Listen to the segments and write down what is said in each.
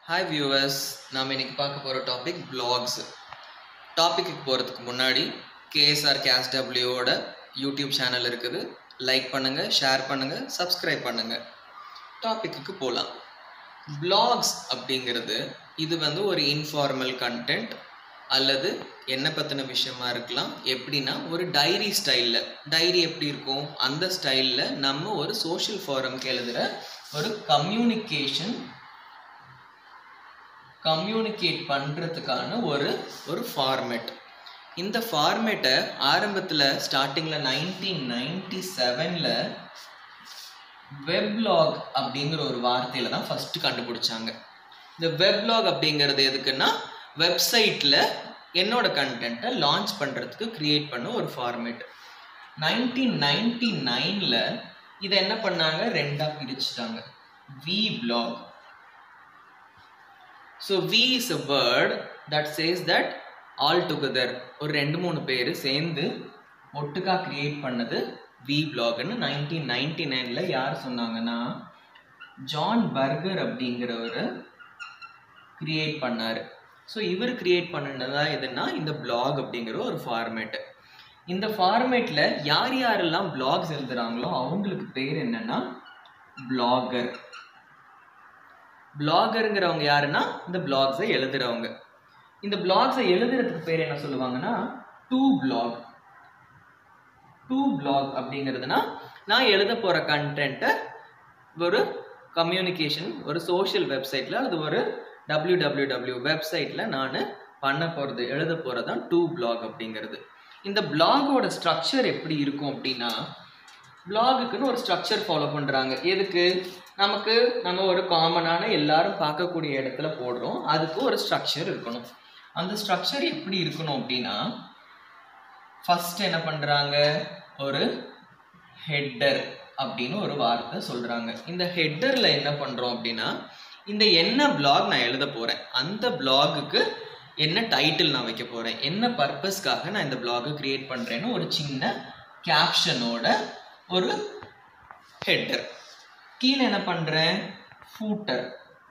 hi viewers நாம் இன்னைக்கு பார்க்க போகிற டாபிக் பிளாக்ஸ் டாபிக்கு போகிறதுக்கு முன்னாடி கேஎஸ்ஆர் கேஸ் டபிள்யூவோட யூடியூப் சேனல் இருக்குது லைக் பண்ணுங்கள் ஷேர் பண்ணுங்கள் சப்ஸ்கிரைப் பண்ணுங்கள் டாபிக்கு போகலாம் பிளாக்ஸ் அப்படிங்கிறது இது வந்து ஒரு இன்ஃபார்மல் கண்டென்ட் அல்லது என்ன பற்றின விஷயமா இருக்கலாம் எப்படின்னா ஒரு டைரி ஸ்டைலில் டைரி எப்படி இருக்கும் அந்த ஸ்டைலில் நம்ம ஒரு சோஷியல் ஃபாரம்க்கு எழுதுகிற ஒரு கம்யூனிகேஷன் கம்யூனிகேட் பண்ணுறதுக்கான ஒரு ஒரு ஃபார்மேட் இந்த ஃபார்மேட்டை ஆரம்பத்தில் ஸ்டார்டிங்கில் நைன்டீன் நைன்டி செவனில் வெப்லாக் அப்படிங்கிற ஒரு வார்த்தையில் தான் ஃபஸ்ட்டு கண்டுபிடிச்சாங்க இந்த வெப்லாக் அப்படிங்கிறது எதுக்குன்னா வெப்சைட்டில் என்னோட கண்டென்ட்டை லான்ச் பண்ணுறதுக்கு க்ரியேட் பண்ண ஒரு ஃபார்மேட் நைன்டீன் நைன்டி நைனில் இதை என்ன பண்ணாங்க ரெண்டாக பிரிச்சுட்டாங்க V blog so V is a word that says that all together ஒரு ரெண்டு மூணு பேர் சேர்ந்து ஒட்டுக்கா கிரியேட் பண்ணது வி பிளாக்னு நைன்டீன் நைன்டி நைனில் யார் சொன்னாங்கன்னா ஜான் பர்கர் அப்படிங்கிறவர் கிரியேட் பண்ணார் ஸோ இவர் கிரியேட் பண்ணினதா எதுனா இந்த பிளாக் அப்படிங்கிற ஒரு ஃபார்மேட்டு இந்த ஃபார்மேட்டில் யார் யாரெல்லாம் பிளாக்ஸ் எழுதுகிறாங்களோ அவங்களுக்கு பேர் என்னன்னா பிளாகர் பிளாகருங்கிறவங்க யாருன்னா இந்த பிளாக்ஸை எழுதுறவங்க இந்த பிளாக்ஸை எழுதுறதுக்கு பேர் என்ன சொல்லுவாங்கன்னா டூ பிளாக் டூ பிளாக் அப்படிங்கிறதுனா நான் எழுத போகிற கண்டென்ட்டை ஒரு கம்யூனிகேஷன் ஒரு சோஷியல் வெப்சைட்டில் அது ஒரு டபிள்யூ டபிள்யூ டபிள்யூ வெப்சைட்டில் நான் பண்ண போகிறது எழுத போகிறது தான் டூ பிளாக் அப்படிங்கிறது இந்த பிளாகோட ஸ்ட்ரக்சர் எப்படி இருக்கும் அப்படின்னா பிளாகுக்குன்னு ஒரு ஸ்ட்ரக்சர் ஃபாலோ பண்ணுறாங்க எதுக்கு நமக்கு நம்ம ஒரு காமனான எல்லாரும் பார்க்கக்கூடிய இடத்துல போடுறோம் அதுக்கு ஒரு ஸ்ட்ரக்சர் இருக்கணும் அந்த ஸ்ட்ரக்சர் எப்படி இருக்கணும் அப்படின்னா ஃபர்ஸ்ட் என்ன பண்ணுறாங்க ஒரு ஹெட்டர் அப்படின்னு ஒரு வார்த்தை சொல்கிறாங்க இந்த ஹெட்டரில் என்ன பண்ணுறோம் அப்படின்னா இந்த என்ன பிளாக் நான் எழுத போகிறேன் அந்த பிளாகுக்கு என்ன டைட்டில் நான் வைக்க போகிறேன் என்ன பர்பஸ்க்காக நான் இந்த பிளாகை க்ரியேட் பண்ணுறேன்னு ஒரு சின்ன கேப்ஷனோட ஒரு ஹெட்டர் கீழே என்ன பண்ணுறேன் ஃபூட்டர்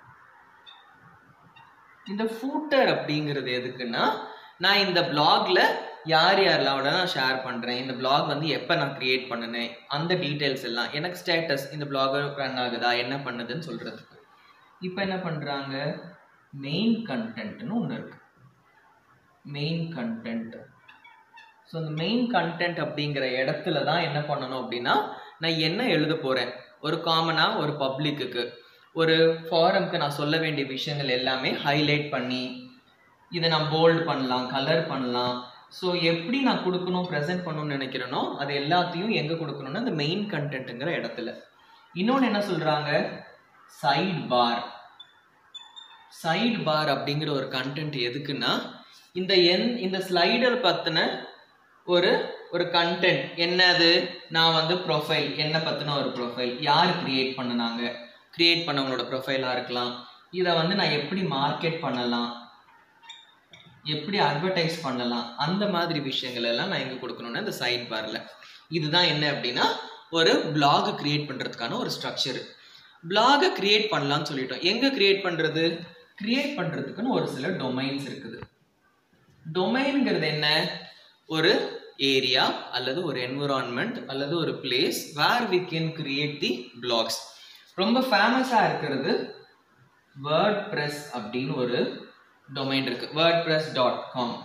இந்த ஃபூட்டர் அப்படிங்கிறது எதுக்குன்னா நான் இந்த பிளாக்ல யார் யாரெல்லாம் நான் ஷேர் பண்ணுறேன் இந்த பிளாக் வந்து எப்போ நான் க்ரியேட் பண்ணினேன் அந்த டீட்டெயில்ஸ் எல்லாம் எனக்கு ஸ்டேட்டஸ் இந்த பிளாக் ரன் ஆகுதா என்ன பண்ணுதுன்னு சொல்கிறதுக்கு இப்போ என்ன பண்ணுறாங்க மெயின் கண்டென்ட்னு ஒன்று இருக்கு மெயின் கண்டென்ட் ஸோ அந்த மெயின் கண்டென்ட் அப்படிங்கிற இடத்துல தான் என்ன பண்ணணும் அப்படின்னா நான் என்ன எழுத போகிறேன் ஒரு காமனாக ஒரு பப்ளிக்குக்கு ஒரு ஃபாரம்க்கு நான் சொல்ல வேண்டிய விஷயங்கள் எல்லாமே ஹைலைட் பண்ணி இதை நான் போல்டு பண்ணலாம் கலர் பண்ணலாம் ஸோ எப்படி நான் கொடுக்கணும் ப்ரெசென்ட் பண்ணணும்னு நினைக்கிறேனோ அது எல்லாத்தையும் எங்கே கொடுக்கணும்னா அந்த மெயின் கண்டென்ட்டுங்கிற இடத்துல இன்னொன்று என்ன சொல்கிறாங்க சைட் பார் சைட் பார் அப்படிங்கிற ஒரு கண்டென்ட் எதுக்குன்னா இந்த என் இந்த ஸ்லைடர் பற்றின ஒரு ஒரு கண்டென்ட் என்னது நான் வந்து ப்ரொஃபைல் என்ன பற்றின ஒரு ப்ரொஃபைல் யார் கிரியேட் பண்ணினாங்க கிரியேட் பண்ணவங்களோட ப்ரொஃபைலாக இருக்கலாம் இதை வந்து நான் எப்படி மார்க்கெட் பண்ணலாம் எப்படி அட்வர்டைஸ் பண்ணலாம் அந்த மாதிரி விஷயங்கள் எல்லாம் நான் எங்கே கொடுக்கணும்னா இந்த சைட் பாரில் இதுதான் என்ன அப்படின்னா ஒரு பிளாக் கிரியேட் பண்ணுறதுக்கான ஒரு ஸ்ட்ரக்சர் பிளாகை கிரியேட் பண்ணலாம்னு சொல்லிட்டோம் எங்கே கிரியேட் பண்ணுறது கிரியேட் பண்ணுறதுக்குன்னு ஒரு சில டொமைன்ஸ் இருக்குது டொமைன்ங்கிறது என்ன ஒரு ஏரியா அல்லது ஒரு என்விரான்மெண்ட் அல்லது ஒரு place where we can create the blogs ரொம்ப ஃபேமஸாக இருக்கிறது வேர்ட் ப்ரெஸ் அப்படின்னு ஒரு டொமைன் இருக்கு WordPress dot com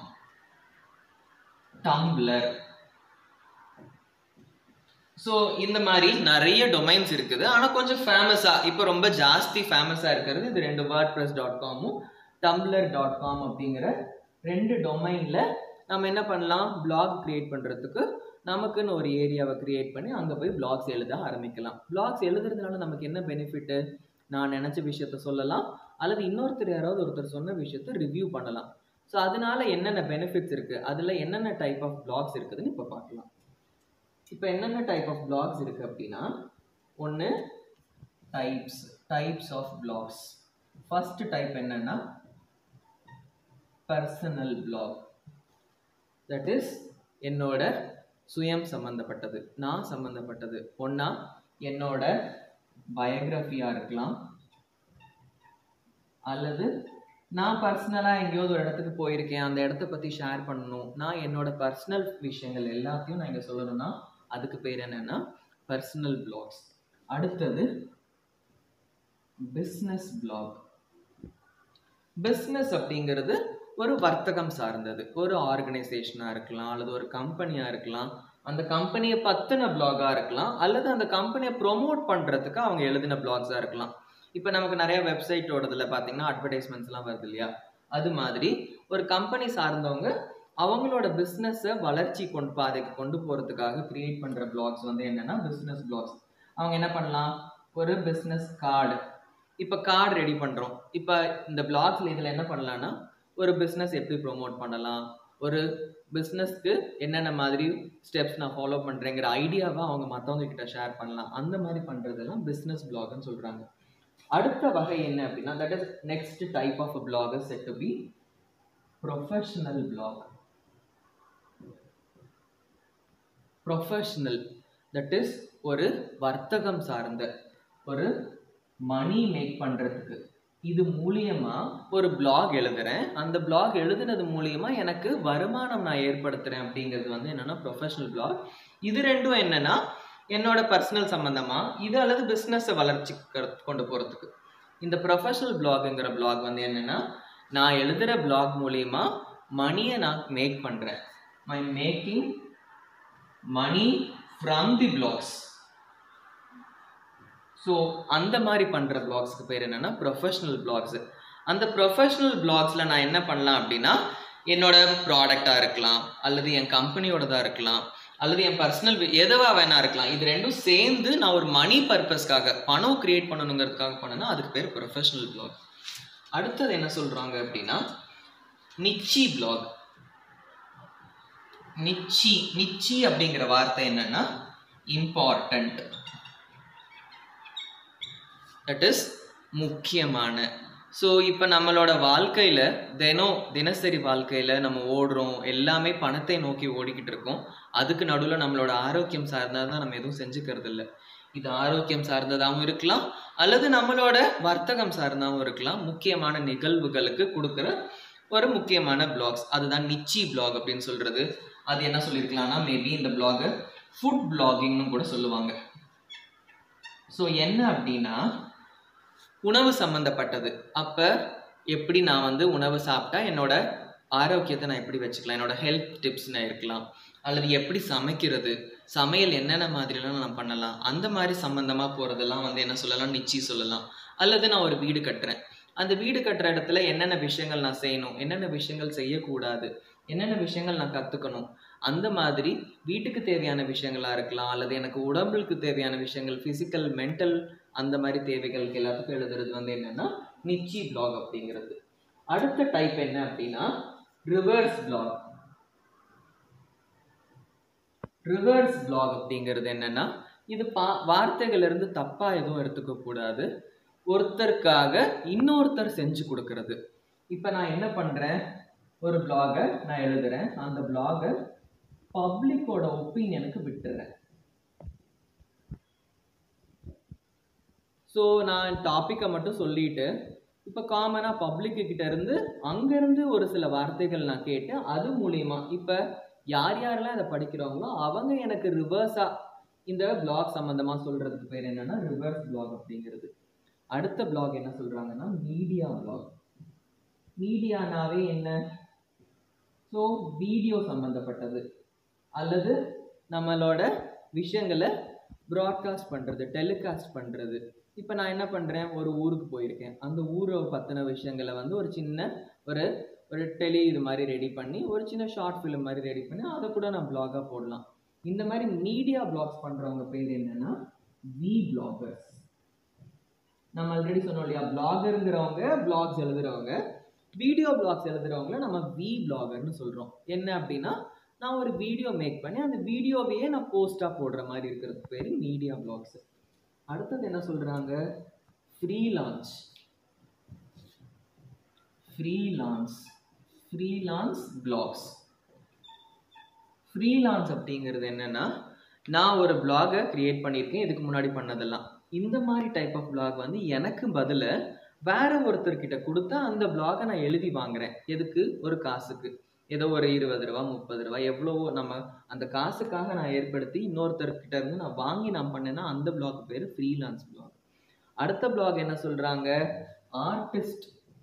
Tumblr so இந்த மாதிரி நிறைய டொமைன்ஸ் இருக்குது ஆனால் கொஞ்சம் ஃபேமஸாக இப்போ ரொம்ப ஜாஸ்தி ஃபேமஸாக இருக்கிறது இது ரெண்டு வேர்ட் ப்ரெஸ் டாட் காமும் டம்ப்ளர் டாட் காம் அப்படிங்கிற ரெண்டு டொமைனில் நம்ம என்ன பண்ணலாம் பிளாக் க்ரியேட் பண்ணுறதுக்கு நமக்குன்னு ஒரு ஏரியாவை க்ரியேட் பண்ணி அங்கே போய் பிளாக்ஸ் எழுத ஆரம்பிக்கலாம் பிளாக்ஸ் எழுதுறதுனால நமக்கு என்ன பெனிஃபிட்டு நான் நினச்ச விஷயத்த சொல்லலாம் அல்லது இன்னொருத்தர் யாராவது ஒருத்தர் சொன்ன விஷயத்த ரிவ்யூ பண்ணலாம் ஸோ அதனால என்னென்ன பெனிஃபிட்ஸ் இருக்குது அதில் என்னென்ன டைப் ஆஃப் பிளாக்ஸ் இருக்குதுன்னு இப்போ பார்க்கலாம் இப்போ என்னென்ன டைப் ஆஃப் பிளாக்ஸ் இருக்குது அப்படின்னா ஒன்று types types of blogs first type என்னன்னா பர்சனல் பிளாக் தட் இஸ் என்னோட சுயம் சம்மந்தப்பட்டது நான் சம்மந்தப்பட்டது ஒன்றா என்னோட பயோகிராஃபியாக இருக்கலாம் அல்லது நான் பர்சனலாக எங்கேயாவது ஒரு இடத்துக்கு போயிருக்கேன் அந்த இடத்த பற்றி ஷேர் பண்ணணும் நான் என்னோட பர்சனல் விஷயங்கள் எல்லாத்தையும் நான் இங்கே சொல்லணும்னா அதுக்கு பேர் என்னன்னா பர்சனல் பிளாக்ஸ் அடுத்தது பிஸ்னஸ் பிளாக் பிஸ்னஸ் அப்படிங்கிறது ஒரு வர்த்தகம் சார்ந்தது ஒரு ஆர்கனைசேஷனாக இருக்கலாம் அல்லது ஒரு கம்பெனியாக இருக்கலாம் அந்த கம்பெனியை பற்றின பிளாகாக இருக்கலாம் அல்லது அந்த கம்பெனியை ப்ரொமோட் பண்ணுறதுக்கு அவங்க எழுதின பிளாக்ஸாக இருக்கலாம் இப்போ நமக்கு நிறைய வெப்சைட்டோடதுல பார்த்தீங்கன்னா அட்வர்டைஸ்மெண்ட்ஸ்லாம் வருது இல்லையா அது மாதிரி ஒரு கம்பெனி சார்ந்தவங்க அவங்களோட பிஸ்னஸை வளர்ச்சி கொண்டு பாதைக்கு கொண்டு போகிறதுக்காக கிரியேட் பண்ணுற பிளாக்ஸ் வந்து என்னென்னா பிஸ்னஸ் பிளாக்ஸ் அவங்க என்ன பண்ணலாம் ஒரு பிஸ்னஸ் கார்டு இப்போ கார்டு ரெடி பண்ணுறோம் இப்போ இந்த பிளாக்ஸில் இதில் என்ன பண்ணலான்னா ஒரு பிஸ்னஸ் எப்படி ப்ரொமோட் பண்ணலாம் ஒரு பிஸ்னஸ்க்கு என்னென்ன மாதிரி ஸ்டெப்ஸ் நான் ஃபாலோ பண்ணுறேங்கிற ஐடியாவை அவங்க மற்றவங்க கிட்ட ஷேர் பண்ணலாம் அந்த மாதிரி பண்ணுறதெல்லாம் பிஸ்னஸ் பிளாக்னு சொல்கிறாங்க அடுத்த வகை என்ன அப்படின்னா that is next type of blog is set to be professional blog professional that is ஒரு வர்த்தகம் சார்ந்த ஒரு மணி மேக் பண்ணுறதுக்கு இது மூலியமா ஒரு பிளாக் எழுதுறேன் அந்த பிளாக் எழுதுனது மூலியமா எனக்கு வருமானம் நான் ஏற்படுத்துறேன் அப்படிங்கிறது வந்து என்னன்னா ப்ரொஃபஷனல் பிளாக் இது ரெண்டும் என்னன்னா என்னோட பர்சனல் சம்மந்தமா இது அல்லது பிஸ்னஸை வளர்ச்சி கொண்டு போகிறதுக்கு இந்த ப்ரொஃபஷனல் பிளாகுங்கிற பிளாக் வந்து என்னன்னா நான் எழுதுகிற பிளாக் மூலியமா மணியை நான் மேக் பண்ணுறேன் my making money from the blogs so அந்த மாதிரி பண்ணுற பிளாக்ஸ்க்கு பேர் என்னென்னா ப்ரொஃபஷ்னல் பிளாக்ஸு அந்த ப்ரொஃபஷ்னல் பிளாக்ஸில் நான் என்ன பண்ணலாம் அப்படின்னா என்னோட ப்ராடக்டாக இருக்கலாம் அல்லது என் கம்பெனியோடதாக இருக்கலாம் அல்லது என் பர்சனல் எதுவாக வேணா இருக்கலாம் இது ரெண்டும் சேர்ந்து நான் ஒரு மணி பர்பஸ்க்காக பணம் கிரியேட் பண்ணணுங்கிறதுக்காக பண்ணேன்னா அதுக்கு பேர் ப்ரொஃபஷனல் பிளாக் அடுத்தது என்ன சொல்கிறாங்க அப்படின்னா நிச்சி பிளாக் நிச்சி நிச்சி அப்படிங்கிற வார்த்தை என்னன்னா இம்பார்ட்டண்ட் தட் இஸ் முக்கியமான ஸோ இப்போ நம்மளோட வாழ்க்கையில் தினம் தினசரி வாழ்க்கையில் நம்ம ஓடுறோம் எல்லாமே பணத்தை நோக்கி ஓடிக்கிட்டு இருக்கோம் அதுக்கு நடுவில் நம்மளோட ஆரோக்கியம் சார்ந்தது தான் நம்ம எதுவும் செஞ்சுக்கிறது இல்லை இது ஆரோக்கியம் சார்ந்ததாகவும் இருக்கலாம் அல்லது நம்மளோட வர்த்தகம் சார்ந்தாகவும் இருக்கலாம் முக்கியமான நிகழ்வுகளுக்கு கொடுக்குற ஒரு முக்கியமான பிளாக்ஸ் அதுதான் நிச்சி பிளாக் அப்படின்னு சொல்கிறது அது என்ன சொல்லியிருக்கலாம்னா மேபி இந்த பிளாகை ஃபுட் பிளாகிங்னு கூட சொல்லுவாங்க ஸோ என்ன அப்படின்னா உணவு சம்மந்தப்பட்டது அப்போ எப்படி நான் வந்து உணவு சாப்பிட்டா என்னோட ஆரோக்கியத்தை நான் எப்படி வச்சுக்கலாம் என்னோட ஹெல்த் டிப்ஸ் நான் இருக்கலாம் அல்லது எப்படி சமைக்கிறது சமையல் என்னென்ன மாதிரிலாம் நான் பண்ணலாம் அந்த மாதிரி சம்மந்தமாக போகிறதெல்லாம் வந்து என்ன சொல்லலாம் நிச்சி சொல்லலாம் அல்லது நான் ஒரு வீடு கட்டுறேன் அந்த வீடு கட்டுற இடத்துல என்னென்ன விஷயங்கள் நான் செய்யணும் என்னென்ன விஷயங்கள் செய்யக்கூடாது என்னென்ன விஷயங்கள் நான் கற்றுக்கணும் அந்த மாதிரி வீட்டுக்கு தேவையான விஷயங்களாக இருக்கலாம் அல்லது எனக்கு உடம்புக்கு தேவையான விஷயங்கள் ஃபிசிக்கல் மென்டல் அந்த மாதிரி தேவைகளுக்கு எல்லாத்துக்கும் எழுதுறது வந்து என்னென்னா நிச்சி பிளாக் அப்படிங்கிறது அடுத்த டைப் என்ன அப்படின்னா ரிவர்ஸ் பிளாக் ரிவர்ஸ் பிளாக் அப்படிங்கிறது என்னென்னா இது பா வார்த்தைகள் இருந்து தப்பாக எதுவும் எடுத்துக்க கூடாது ஒருத்தருக்காக இன்னொருத்தர் செஞ்சு கொடுக்கறது இப்போ நான் என்ன பண்ணுறேன் ஒரு பிளாகை நான் எழுதுறேன் அந்த பிளாகை பப்ளிக்கோட ஒப்பீனியனுக்கு விட்டுறேன் ஸோ நான் டாப்பிக்கை மட்டும் சொல்லிட்டு இப்போ காமனாக பப்ளிக்கு கிட்ட இருந்து அங்கேருந்து ஒரு சில வார்த்தைகள் நான் கேட்டு அது மூலியமா இப்போ யார் யாரெல்லாம் இதை படிக்கிறாங்களோ அவங்க எனக்கு ரிவர்ஸாக இந்த பிளாக் சம்மந்தமாக சொல்கிறதுக்கு பேர் என்னன்னா ரிவர்ஸ் பிளாக் அப்படிங்கிறது அடுத்த பிளாக் என்ன சொல்கிறாங்கன்னா மீடியா பிளாக் மீடியானாவே என்ன ஸோ வீடியோ சம்மந்தப்பட்டது அல்லது நம்மளோட விஷயங்களை ப்ராட்காஸ்ட் பண்ணுறது டெலிகாஸ்ட் பண்ணுறது இப்போ நான் என்ன பண்ணுறேன் ஒரு ஊருக்கு போயிருக்கேன் அந்த ஊரை பற்றின விஷயங்களை வந்து ஒரு சின்ன ஒரு ஒரு டெலி இது மாதிரி ரெடி பண்ணி ஒரு சின்ன ஷார்ட் ஃபிலிம் மாதிரி ரெடி பண்ணி அதை கூட நான் பிளாகாக போடலாம் இந்த மாதிரி மீடியா பிளாக்ஸ் பண்ணுறவங்க பேர் என்னன்னா வி பிளாகர்ஸ் நம்ம ஆல்ரெடி சொன்னோம் இல்லையா பிளாகருங்கிறவங்க பிளாக்ஸ் எழுதுறவங்க வீடியோ பிளாக்ஸ் எழுதுறவங்கள நம்ம வி பிளாகர்னு சொல்கிறோம் என்ன அப்படின்னா நான் ஒரு வீடியோ மேக் பண்ணி அந்த வீடியோவையே நான் போஸ்ட்டாக போடுற மாதிரி இருக்கிறதுக்கு பேர் மீடியா பிளாக்ஸ் அடுத்தது என்ன சொல்கிறாங்க freelance freelance freelance blogs freelance அப்படிங்கிறது என்னன்னா நான் ஒரு பிளாகை கிரியேட் பண்ணியிருக்கேன் இதுக்கு முன்னாடி பண்ணதெல்லாம் இந்த மாதிரி டைப் ஆஃப் பிளாக் வந்து எனக்கு பதில வேற ஒருத்தர்கிட்ட கொடுத்தா அந்த பிளாகை நான் எழுதி வாங்குறேன் எதுக்கு ஒரு காசுக்கு ஏதோ ஒரு இருபது ரூபா முப்பது ரூபா எவ்வளவோ நம்ம அந்த காசுக்காக நான் ஏற்படுத்தி இன்னொருத்தர்கிட்ட இருந்து நான் வாங்கி நான் பண்ணேன்னா அந்த பிளாக் பேர் ஃப்ரீலான்ஸ் பிளாக் அடுத்த பிளாக் என்ன சொல்றாங்க artist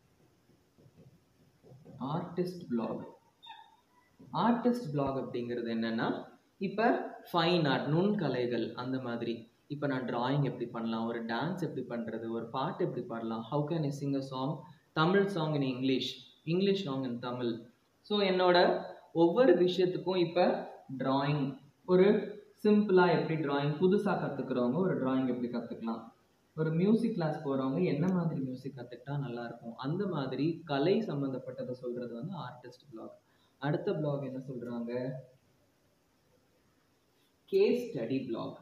artist blog artist blog அப்படிங்கிறது என்னன்னா இப்போ ஃபைன் ஆர்ட் நுண்கலைகள் அந்த மாதிரி இப்போ நான் டிராயிங் எப்படி பண்ணலாம் ஒரு டான்ஸ் எப்படி பண்ணுறது ஒரு பாட்டு எப்படி பாடலாம் how can I sing a song Tamil song in English English song in Tamil so என்னோட ஒவ்வொரு விஷயத்துக்கும் இப்போ டிராயிங் ஒரு சிம்பிளாக எப்படி டிராயிங் புதுசாக கற்றுக்கிறவங்க ஒரு டிராயிங் எப்படி கற்றுக்கலாம் ஒரு மியூசிக் கிளாஸ் போகிறவங்க என்ன மாதிரி மியூசிக் கற்றுக்கிட்டா நல்லாயிருக்கும் அந்த மாதிரி கலை சம்மந்தப்பட்டதை சொல்கிறது வந்து ஆர்டிஸ்ட் பிளாக் அடுத்த பிளாக் என்ன சொல்கிறாங்க case study blog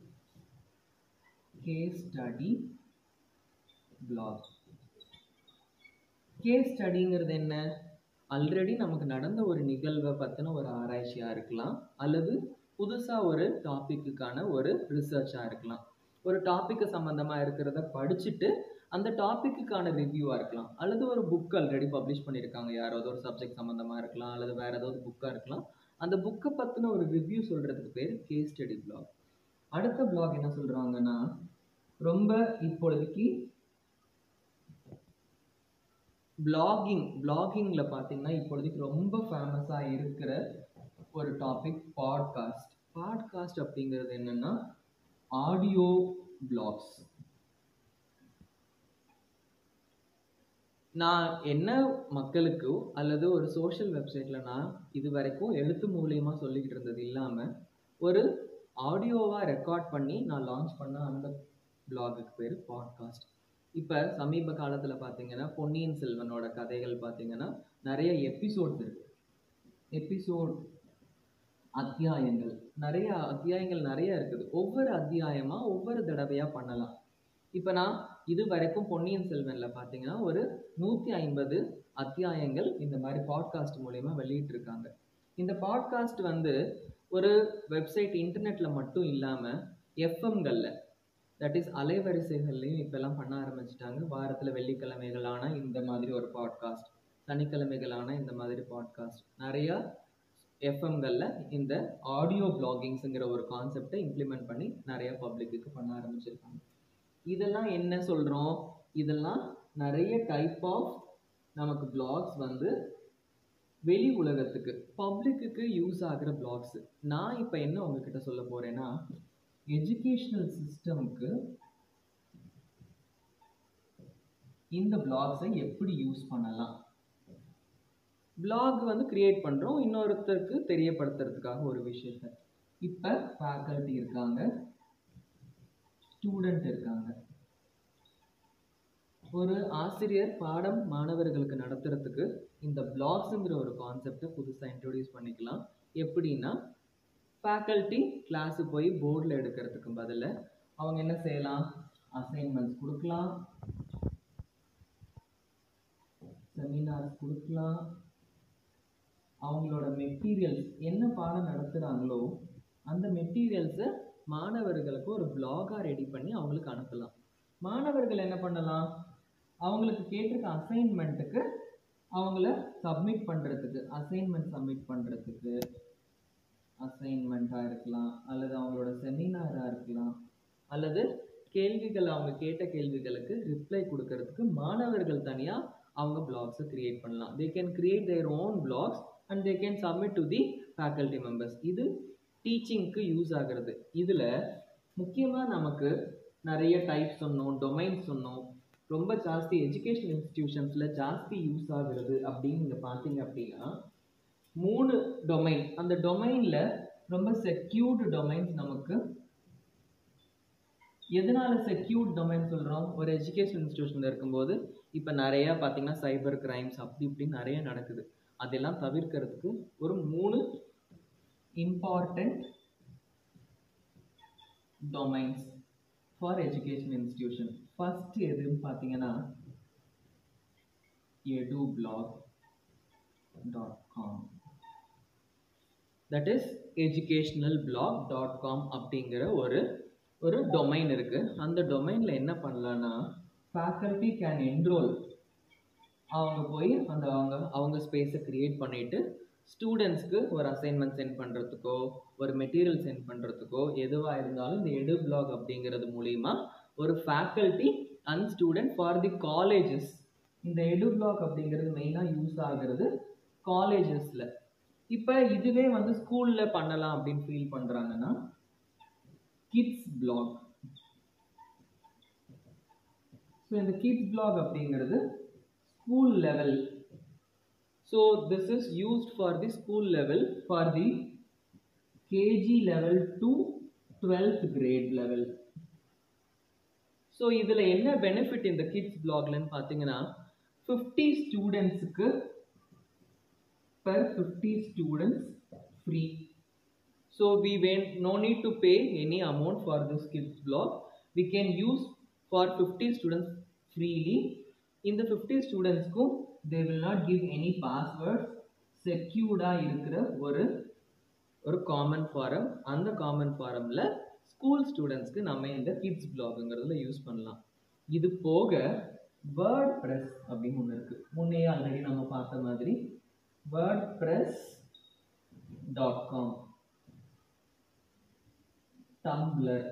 case study blog case ஸ்டடிங்கிறது என்ன ஆல்ரெடி நமக்கு நடந்த ஒரு நிகழ்வை பற்றின ஒரு ஆராய்ச்சியாக இருக்கலாம் அல்லது புதுசாக ஒரு டாப்பிக்குக்கான ஒரு ரிசர்ச்சாக இருக்கலாம் ஒரு டாப்பிக்கு சம்மந்தமாக இருக்கிறத படிச்சுட்டு அந்த டாப்பிக்குக்கான ரிவ்யூவாக இருக்கலாம் அல்லது ஒரு புக் ஆல்ரெடி பப்ளிஷ் பண்ணியிருக்காங்க யாராவது ஒரு சப்ஜெக்ட் சம்மந்தமாக இருக்கலாம் அல்லது வேறு ஏதாவது புக்காக இருக்கலாம் அந்த புக்கை பற்றின ஒரு ரிவ்யூ சொல்கிறதுக்கு பேர் கேஸ் ஸ்டடி பிளாக் அடுத்த பிளாக் என்ன சொல்கிறாங்கன்னா ரொம்ப இப்பொழுதைக்கு பிளாகிங் பிளாகிங்கில் பார்த்தீங்கன்னா இப்பொழுதைக்கு ரொம்ப ஃபேமஸாக இருக்கிற ஒரு டாபிக் பாட்காஸ்ட் பாட்காஸ்ட் அப்படிங்கிறது என்னென்னா ஆடியோ பிளாக்ஸ் நான் என்ன மக்களுக்கோ அல்லது ஒரு சோஷியல் வெப்சைட்டில் நான் இது வரைக்கும் எழுத்து மூலியமாக சொல்லிக்கிட்டு இருந்தது இல்லாமல் ஒரு ஆடியோவாக ரெக்கார்ட் பண்ணி நான் லான்ச் பண்ண அந்த பிளாகுக்கு பேர் பாட்காஸ்ட் இப்போ சமீப காலத்தில் பார்த்தீங்கன்னா பொன்னியின் செல்வனோட கதைகள் பார்த்தீங்கன்னா நிறைய எபிசோட்ஸ் இருக்கு எபிசோட் அத்தியாயங்கள் நிறைய அத்தியாயங்கள் நிறைய இருக்குது ஒவ்வொரு அத்தியாயமாக ஒவ்வொரு தடவையாக பண்ணலாம் இப்போ நான் இது வரைக்கும் பொன்னியின் செல்வனில் பார்த்தீங்கன்னா ஒரு நூற்றி ஐம்பது அத்தியாயங்கள் இந்த மாதிரி பாட்காஸ்ட் மூலயமா வெளியிட்டிருக்காங்க இந்த பாட்காஸ்ட் வந்து ஒரு வெப்சைட் இன்டர்நெட்டில் மட்டும் இல்லாமல் எஃப்எம்களில் தட் இஸ் அலைவரிசைகள்லையும் இப்போல்லாம் பண்ண ஆரம்பிச்சிட்டாங்க வாரத்தில் வெள்ளிக்கிழமைகளான இந்த மாதிரி ஒரு பாட்காஸ்ட் சனிக்கிழமைகளான இந்த மாதிரி பாட்காஸ்ட் நிறையா எஃப்எம்களில் இந்த ஆடியோ பிளாகிங்ஸுங்கிற ஒரு கான்செப்டை இம்ப்ளிமெண்ட் பண்ணி நிறைய பப்ளிக்கு பண்ண ஆரம்பிச்சிருக்காங்க இதெல்லாம் என்ன சொல்கிறோம் இதெல்லாம் நிறைய டைப் ஆஃப் நமக்கு பிளாக்ஸ் வந்து வெளி உலகத்துக்கு பப்ளிக்கு யூஸ் ஆகிற பிளாக்ஸ் நான் இப்போ என்ன உங்ககிட்ட சொல்ல போகிறேன்னா எஜுகேஷ்னல் சிஸ்டம்க்கு இந்த பிளாக்ஸை எப்படி யூஸ் பண்ணலாம் பிளாக் வந்து கிரியேட் பண்ணுறோம் இன்னொருத்தருக்கு தெரியப்படுத்துறதுக்காக ஒரு விஷயத்த இப்போ ஃபேக்கல்ட்டி இருக்காங்க ஸ்டூடெண்ட் இருக்காங்க ஒரு ஆசிரியர் பாடம் மாணவர்களுக்கு நடத்துறதுக்கு இந்த பிளாக்ஸுங்கிற ஒரு கான்செப்டை புதுசாக இன்ட்ரடியூஸ் பண்ணிக்கலாம் எப்படின்னா ஃபேக்கல்ட்டி கிளாஸு போய் போர்டில் எடுக்கிறதுக்கு பதிலாக அவங்க என்ன செய்யலாம் அசைன்மெண்ட்ஸ் கொடுக்கலாம் செமினார்ஸ் கொடுக்கலாம் அவங்களோட மெட்டீரியல்ஸ் என்ன பாடம் நடத்துகிறாங்களோ அந்த மெட்டீரியல்ஸை மாணவர்களுக்கு ஒரு பிளாகாக ரெடி பண்ணி அவங்களுக்கு அனுப்பலாம் மாணவர்கள் என்ன பண்ணலாம் அவங்களுக்கு கேட்டிருக்க அசைன்மெண்ட்டுக்கு அவங்கள சப்மிட் பண்ணுறதுக்கு அசைன்மெண்ட் சப்மிட் பண்ணுறதுக்கு அசைன்மெண்ட்டாக இருக்கலாம் அல்லது அவங்களோட செமினாராக இருக்கலாம் அல்லது கேள்விகள் அவங்க கேட்ட கேள்விகளுக்கு ரிப்ளை கொடுக்கறதுக்கு மாணவர்கள் தனியாக அவங்க பிளாக்ஸை க்ரியேட் பண்ணலாம் they can create their own blogs and they can submit to the faculty members இது டீச்சிங்க்கு யூஸ் ஆகிறது இதில் முக்கியமாக நமக்கு நிறைய டைப் சொன்னோம் டொமைன் சொன்னோம் ரொம்ப ஜாஸ்தி எஜுகேஷன் இன்ஸ்டிடியூஷன்ஸில் ஜாஸ்தி யூஸ் ஆகுறது அப்படின்னு நீங்கள் பார்த்தீங்க அப்படின்னா மூணு டொமைன் அந்த டொமைனில் ரொம்ப செக்யூர்டு டொமைன்ஸ் நமக்கு எதனால செக்யூர்ட் டொமைன் சொல்கிறோம் ஒரு எஜுகேஷன் இன்ஸ்டியூஷனில் இருக்கும்போது இப்போ நிறையா பார்த்தீங்கன்னா சைபர் கிரைம்ஸ் அப்படி இப்படின்னு நிறைய நடக்குது அதெல்லாம் தவிர்க்கிறதுக்கு ஒரு மூணு important domains for education institution first எதுன்னு பார்த்தீங்கன்னா edu blog dot com that is educational blog dot com அப்படிங்கிற ஒரு ஒரு டொமைன் இருக்குது அந்த டொமைனில் என்ன பண்ணலான்னா ஃபேக்கல்ட்டி கேன் என்ரோல் அவங்க போய் அந்த அவங்க அவங்க ஸ்பேஸை க்ரியேட் பண்ணிவிட்டு ஸ்டூடெண்ட்ஸ்க்கு ஒரு அசைன்மெண்ட் சென்ட் பண்ணுறதுக்கோ ஒரு மெட்டீரியல் சென்ட் பண்ணுறதுக்கோ எதுவாக இருந்தாலும் இந்த எடு பிளாக் அப்படிங்கிறது மூலிமா ஒரு faculty and student for the colleges இந்த எடு பிளாக் அப்படிங்கிறது மெயினாக யூஸ் ஆகிறது காலேஜஸில் இப்போ இதுவே வந்து ஸ்கூலில் பண்ணலாம் அப்படின்னு ஃபீல் பண்ணுறாங்கன்னா கிட்ஸ் பிளாக் ஸோ இந்த கிட்ஸ் பிளாக் அப்படிங்கிறது school level so this is used for the school level for the KG level to twelfth grade level so இதில் என்ன பெனிஃபிட் இந்த கிட்ஸ் பிளாக்லன்னு பார்த்தீங்கன்னா ஃபிஃப்டி ஸ்டூடெண்ட்ஸுக்கு per fifty students free so we when no need to pay any amount for this kids blog we can use for fifty students freely இந்த fifty ஸ்டூடெண்ட்ஸ்க்கும் they will not give any password செக்யூர்டாக இருக்கிற ஒரு ஒரு common form அந்த common ஃபாரமில் school ஸ்டூடெண்ட்ஸ்க்கு நம்ம இந்த கிட்ஸ் பிளாகுங்கிறதுல யூஸ் பண்ணலாம் இது போக வேர்ட் ப்ரெஸ் அப்படின்னு ஒன்று இருக்குது முன்னே ஆல்ரெடி நம்ம பார்த்த மாதிரி WordPress dot com Tumblr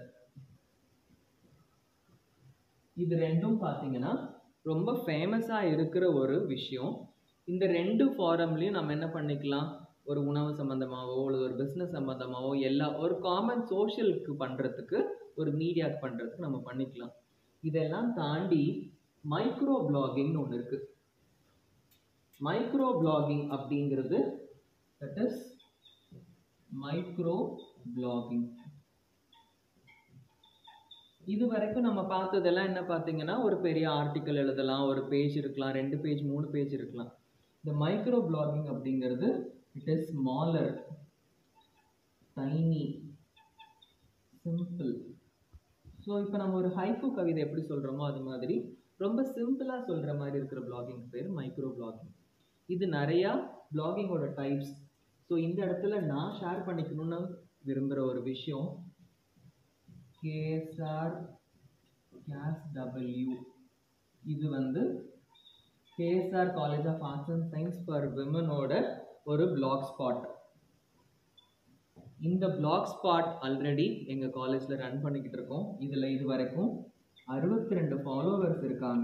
இது ரெண்டும் பார்த்தீங்கன்னா ரொம்ப ஃபேமஸாக இருக்கிற ஒரு விஷயம் இந்த ரெண்டு ஃபாரம்லேயும் நம்ம என்ன பண்ணிக்கலாம் ஒரு உணவு சம்மந்தமாகவோ அல்லது ஒரு பிஸ்னஸ் சம்மந்தமாகவோ எல்லா ஒரு காமன் சோஷியலுக்கு பண்ணுறதுக்கு ஒரு மீடியாவுக்கு பண்ணுறதுக்கு நம்ம பண்ணிக்கலாம் இதெல்லாம் தாண்டி மைக்ரோ பிளாகிங்னு ஒன்று இருக்குது மைக்ரோ பிளாகிங் அப்படிங்கிறது தட் இஸ் மைக்ரோ பிளாகிங் இது வரைக்கும் நம்ம பார்த்ததெல்லாம் என்ன பார்த்தீங்கன்னா ஒரு பெரிய ஆர்டிக்கல் எழுதலாம் ஒரு பேஜ் இருக்கலாம் ரெண்டு பேஜ் மூணு பேஜ் இருக்கலாம் இந்த மைக்ரோ பிளாகிங் அப்படிங்கிறது it is smaller tiny simple so இப்போ நம்ம ஒரு ஹைக்கு கவிதை எப்படி சொல்கிறோமோ அது மாதிரி ரொம்ப சிம்பிளாக சொல்கிற மாதிரி இருக்கிற பிளாகிங் பேர் மைக்ரோ பிளாகிங் இது நிறையா பிளாகிங்கோட டைப்ஸ் ஸோ இந்த இடத்துல நான் ஷேர் பண்ணிக்கணும்னு விரும்புகிற ஒரு விஷயம் கேஎஸ்ஆர் கேஸ் டபிள்யூ இது வந்து KSR college of arts and science for விமனோட ஒரு பிளாக் ஸ்பாட் இந்த பிளாக் ஸ்பாட் ஆல்ரெடி எங்கள் காலேஜில் ரன் பண்ணிக்கிட்டு இருக்கோம் இதில் இது வரைக்கும் அறுபத்தி ரெண்டு ஃபாலோவர்ஸ் இருக்காங்க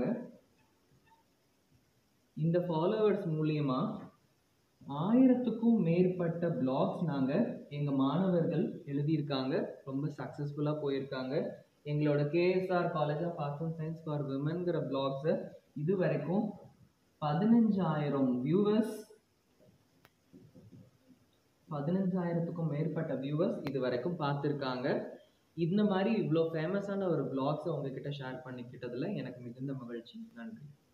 இந்த ஃபாலோவர்ஸ் மூலியமா ஆயிரத்துக்கும் மேற்பட்ட பிளாக்ஸ் நாங்கள் எங்கள் மாணவர்கள் எழுதியிருக்காங்க ரொம்ப சக்ஸஸ்ஃபுல்லாக போயிருக்காங்க எங்களோட KSR college of arts and science for விமன்கிற பிளாக்ஸை இது வரைக்கும் பதினஞ்சாயிரம் வியூவர்ஸ் பதினஞ்சாயிரத்துக்கும் மேற்பட்ட வியூவர்ஸ் இது வரைக்கும் பார்த்துருக்காங்க இந்த மாதிரி இவ்வளோ ஃபேமஸான ஒரு பிளாக்ஸை உங்ககிட்ட ஷேர் பண்ணிக்கிட்டதில் எனக்கு மிகுந்த மகிழ்ச்சி நன்றி